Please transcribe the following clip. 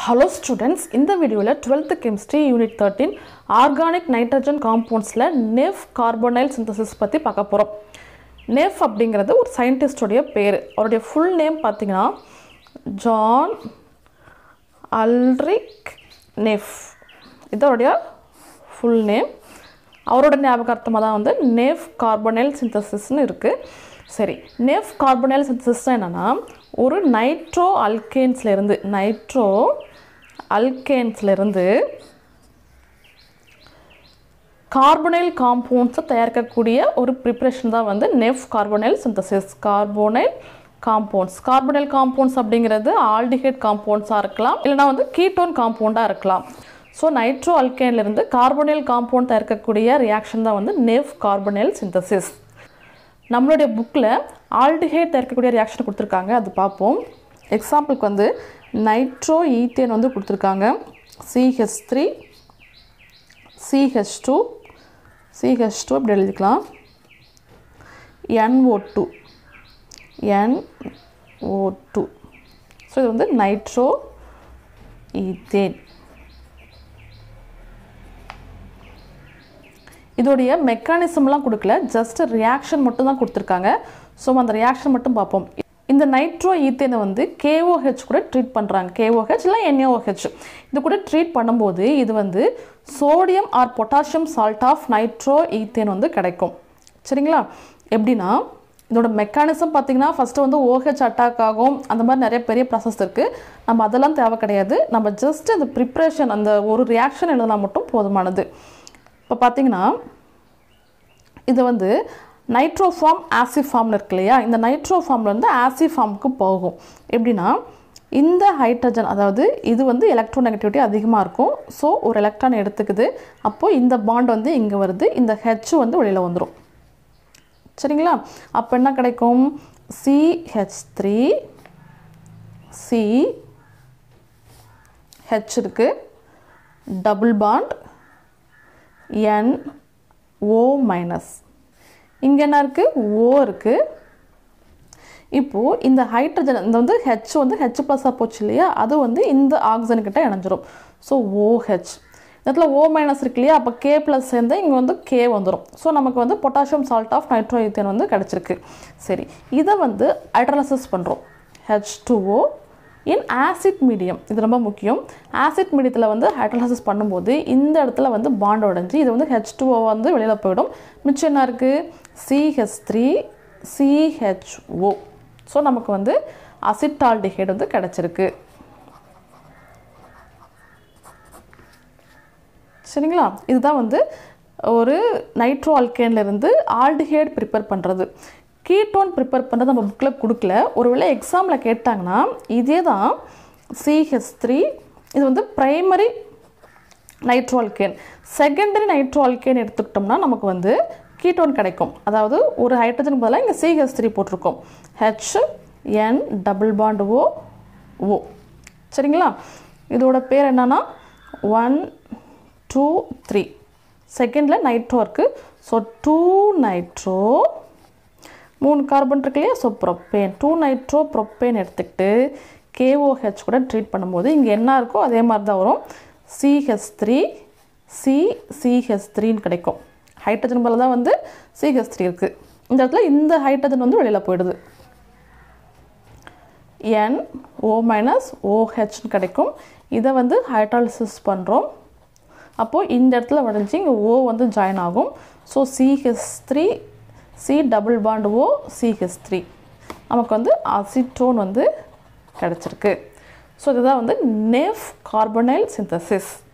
hello students இந்த வீடியோவில் twelfth chemistry unit thirteen organic nitrogen காம்பவுண்ட்ஸில் நெஃப் கார்போனைல் சிந்தசிஸ் பற்றி பார்க்க போகிறோம் நெஃப் அப்படிங்கிறது ஒரு சயின்டிஸ்டோடைய பேர் அவருடைய ஃபுல் நேம் பார்த்தீங்கன்னா ஜான் அல்ரிக் நெஃப் இதோடைய ஃபுல் நேம் அவரோட ஞாபகார்த்தமாக தான் வந்து நெஃப் கார்பனைல் சிந்தசிஸ்னு இருக்குது சரி நெஃப் கார்பனைல் சிந்தசிஸ்னால் என்னென்னா ஒரு நைட்ரோ அல்கேன்ஸ்லேருந்து நைட்ரோ அல்கேன்ஸ்லேருந்து கார்பனைல் காம்பவுண்ட்ஸை தயாரிக்கக்கூடிய ஒரு ப்ரிப்ரேஷன் தான் வந்து Nef carbonyl synthesis carbonyl compounds carbonyl compounds அப்படிங்கிறது ஆல்டிஹைட் காம்பவுண்ட்ஸாக இருக்கலாம் இல்லைனா வந்து கீட்டோன் காம்பவுண்டாக இருக்கலாம் ஸோ நைட்ரோ அல்கேன்லேருந்து கார்பனைல் காம்பவுண்ட் தயாரிக்கக்கூடிய ரியாக்ஷன் தான் வந்து நெஃப் கார்பனைல் சிந்தசிஸ் நம்மளுடைய புக்கில் ஆல்டிஹைட் தயாரிக்கக்கூடிய ரியாக்ஷன் கொடுத்துருக்காங்க அது பார்ப்போம் எக்ஸாம்பிளுக்கு வந்து நைட்ரோ ஈத்தேன் வந்து கொடுத்துருக்காங்க C H three C H two C H two அப்படி எழுதிக்கலாம் N O two N O two so இது வந்து நைட்ரோ ஈத்தேன் இதோடைய மெக்கானிசம்லாம் கொடுக்கல ஜஸ்ட் ரியாக்ஷன் மட்டும் தான் கொடுத்துருக்காங்க ஸோ அந்த ரியாக்ஷன் மட்டும் பார்ப்போம் இந்த நைட்ரோ ஈத்தேனை வந்து கேஓஹெச் கூட ட்ரீட் பண்ணுறாங்க கேஓஹெச் இல்லை என்ஓஹெச் இது கூட ட்ரீட் பண்ணும்போது இது வந்து sodium or potassium salt of nitro ethane வந்து கிடைக்கும் சரிங்களா எப்படின்னா இதோட மெக்கானிசம் பார்த்திங்கன்னா ஃபஸ்ட்டு வந்து ஓஹெச் அட்டாக் ஆகும் அந்த மாதிரி நிறைய பெரிய ப்ராசஸ் இருக்குது நம்ம அதெல்லாம் தேவை கிடையாது நம்ம ஜஸ்ட் அந்த ப்ரிப்ரேஷன் அந்த ஒரு ரியாக்ஷன் எழுதினா மட்டும் போதுமானது இப்போ பார்த்தீங்கன்னா இது வந்து நைட்ரோஃபார்ம் ஆசிஃபார்ம்னு இருக்கு இல்லையா இந்த நைட்ரோஃபார்மில் வந்து ஆசிஃபார்முக்கு போகும் எப்படின்னா இந்த ஹைட்ரஜன் அதாவது இது வந்து எலக்ட்ரோ நெகட்டிவிட்டி அதிகமாக இருக்கும் ஸோ ஒரு எலக்ட்ரான் எடுத்துக்குது அப்போது இந்த பாண்ட் வந்து இங்கே வருது இந்த ஹெச் வந்து வெளியில் வந்துடும் சரிங்களா அப்போ என்ன கிடைக்கும் சிஹெச் த்ரீ சி ஹெச் இருக்குது double bond N O minus இங்கே என்ன இருக்குது ஓ இருக்குது இப்போது இந்த ஹைட்ரஜன் இந்த வந்து ஹெச் வந்து ஹெச் ப்ளஸ்ஸாக போச்சு இல்லையா அது வந்து இந்த ஆக்சிஜன்கிட்ட இணைஞ்சிரும் ஸோ ஓஹெச் இடத்துல ஓ மைனஸ் இருக்கு இல்லையா அப்போ கே ப்ளஸ் சேர்ந்து இங்கே வந்து கே வந்துடும் ஸோ நமக்கு வந்து பொட்டாசியம் சால்ட் ஆஃப் நைட்ரோஈத்தேன் வந்து கிடச்சிருக்கு சரி இதை வந்து ஹைட்ரலசிஸ் பண்ணுறோம் H two O in acid medium இது ரொம்ப முக்கியம் ஆசிட் மீடியத்தில் வந்து ஹைட்ரலாசிஸ் பண்ணும்போது இந்த இடத்துல வந்து பாண்ட் உடஞ்சி இது வந்து ஹெச் டூஓ வந்து வெளியில் போயிடும் மிச்சம் என்ன இருக்குது சிஹெச் த்ரீ சிஹெச்ஓ ஸோ நமக்கு வந்து அசிட்டால்டிஹைடு வந்து கிடச்சிருக்கு சரிங்களா இதுதான் வந்து ஒரு நைட்ரோ அல்கேன்லேருந்து ஆல்டிஹைட் ப்ரிப்பேர் பண்ணுறது கீட்டோன் ப்ரிப்பேர் பண்ணுறது நம்ம புக்கில் கொடுக்கல ஒருவேளை எக்ஸாமில் கேட்டாங்கன்னா இதே தான் சிஹெச் த்ரீ இது வந்து primary nitro alkane secondary nitro alkane எடுத்துக்கிட்டோம்னா நமக்கு வந்து கீட்டோன் கிடைக்கும் அதாவது ஒரு ஹைட்ரஜன் பதிலாக இங்கே சிஹெச் த்ரீ போட்டிருக்கோம் H N double bond O O சரிங்களா இதோட பேர் என்னன்னா ஒன் டூ த்ரீ செகண்டில் நைட்ரோ இருக்குது ஸோ டூ நைட்ரோ மூணு கார்பன் இருக்கு இல்லையா so propane two nitro propane எடுத்துக்கிட்டு கேஓஹெச் கூட ட்ரீட் பண்ணும்போது இங்கே என்ன இருக்கோ அதே மாதிரி தான் வரும் சிஹெச் த்ரீ சி சிஹெச் த்ரீன்னு கிடைக்கும் ஹைட்ரஜன் போல தான் வந்து சிஹெச் த்ரீ இருக்குது இந்த இடத்துல இந்த ஹைட்ரஜன் வந்து வெளியில் போயிடுது என் ஓ மைனஸ் ஓஹெச்னு கிடைக்கும் இதை வந்து ஹைட்ராலிசிஸ் பண்ணுறோம் அப்போது இந்த இடத்துல உடஞ்சி இங்கே ஓ வந்து ஜாயின் ஆகும் so CH three C double bond O CH three நமக்கு வந்து அசிட்டோன் வந்து கிடச்சிருக்கு ஸோ இதுதான் வந்து நெஃப் கார்பனைல் சிந்தசிஸ்